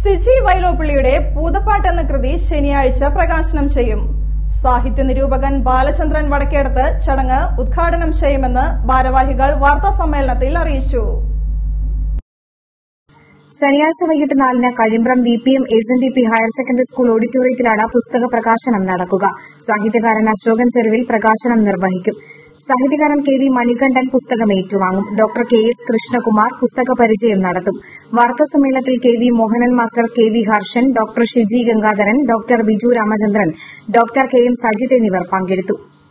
സിജി വൈലോപ്പിള്ളിയുടെ പൂതപ്പാട്ട് എന്ന കൃതി ശനിയാഴ്ച പ്രകാശനം ചെയ്യും സാഹിത്യ നിരൂപകൻ ബാലചന്ദ്രൻ വടക്കേടത്ത് ചടങ്ങ് ഉദ്ഘാടനം ചെയ്യുമെന്ന് ഭാരവാഹികൾ വാർത്താസമ്മേളനത്തിൽ അറിയിച്ചു ശനിയാഴ്ച വൈകിട്ട് നാലിന് Kazhimbram V P M S N D P higher secondary school ഓഡിറ്റോറിയത്തിലാണ് പുസ്തക പ്രകാശനം നടക്കുക സാഹിത്യകാരൻ അശോകൻ ചെരുവിൽ പ്രകാശനം നിർവഹിക്കും സാഹിത്യകാരൻ കെ വി മണികണ്ഠൻ പുസ്തകം ഏറ്റുവാങ്ങും ഡോക്ടർ കെ എസ് കൃഷ്ണകുമാർ പുസ്തക പരിചയം നടത്തും വാർത്താ സമ്മേളനത്തിൽ K V Mohanan master K V Harshan doctor Shiji Gangadharan doctor Biju Ramachandran doctor K M Sajith എന്നിവർ പങ്കെടുത്തു